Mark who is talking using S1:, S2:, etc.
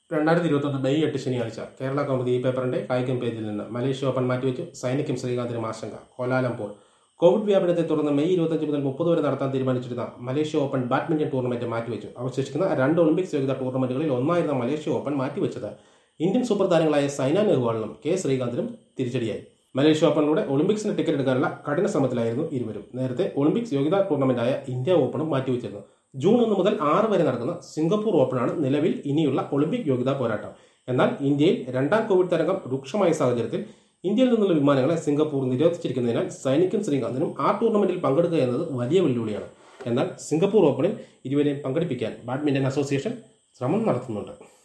S1: രണ്ടായിരത്തി ഇരുപത്തൊന്ന് മെയ് എട്ട് ശനിയാഴ്ച കേരള കൗമുദി ഈ പേപ്പറിന്റെ കായികം പേജിൽ നിന്ന് മലേഷ്യ ഓപ്പൺ മാറ്റിവെച്ചു സൈനിക്കും ശ്രീകാന്തിനും ആശങ്ക കോലാലംപൂർ കോവിഡ് വ്യാപനത്തെ തുടർന്ന് മെയ് ഇരുപത്തഞ്ച് മുതൽ മുപ്പത് വരെ നടത്താൻ തീരുമാനിച്ചിരുന്ന മലേഷ്യ ഓപ്പൺ ബാഡ്മിന്റൺ ടൂർണമെന്റ് മാറ്റിവെച്ചു അവശേഷിക്കുന്ന രണ്ട് ഒളിമ്പിക്സ് യോഗ്യതാ ടൂർണമെന്റുകളിൽ ഒന്നായിരുന്ന മലേഷ്യ ഓപ്പൺ മാറ്റിവെച്ചത് ഇന്ത്യൻ സൂപ്പർ താരങ്ങളായ സൈന നെഹ്വാളിനും കെ ശ്രീകാന്തിനും തിരിച്ചടിയായി മലേഷ്യ ഓപ്പണിലൂടെ ഒളിമ്പിക്സിന് ടിക്കറ്റ് എടുക്കാനുള്ള കഠിന ശ്രമത്തിലായിരുന്നു ഇരുവരും നേരത്തെ ഒളിമ്പിക്സ് യോഗ്യതാ ടൂർണമെന്റായ ഇന്ത്യ ഓപ്പണും മാറ്റിവെച്ചിരുന്നു ജൂൺ ഒന്ന് മുതൽ ആറ് വരെ നടക്കുന്ന സിംഗപ്പൂർ ഓപ്പണാണ് നിലവിൽ ഇനിയുള്ള ഒളിമ്പിക് യോഗ്യതാ പോരാട്ടം എന്നാൽ ഇന്ത്യയിൽ രണ്ടാം കോവിഡ് തരംഗം രൂക്ഷമായ സാഹചര്യത്തിൽ ഇന്ത്യയിൽ നിന്നുള്ള വിമാനങ്ങളെ സിംഗപ്പൂർ നിരോധിച്ചിരിക്കുന്നതിനാൽ സൈനിക്കും ശ്രീകാന്തിനും ആ ടൂർണമെന്റിൽ പങ്കെടുക്കുക എന്നത് വലിയ വെല്ലുവിളിയാണ് എന്നാൽ സിംഗപ്പൂർ ഓപ്പണിൽ ഇരുവരെയും പങ്കെടുപ്പിക്കാൻ ബാഡ്മിന്റൺ അസോസിയേഷൻ ശ്രമം നടത്തുന്നുണ്ട്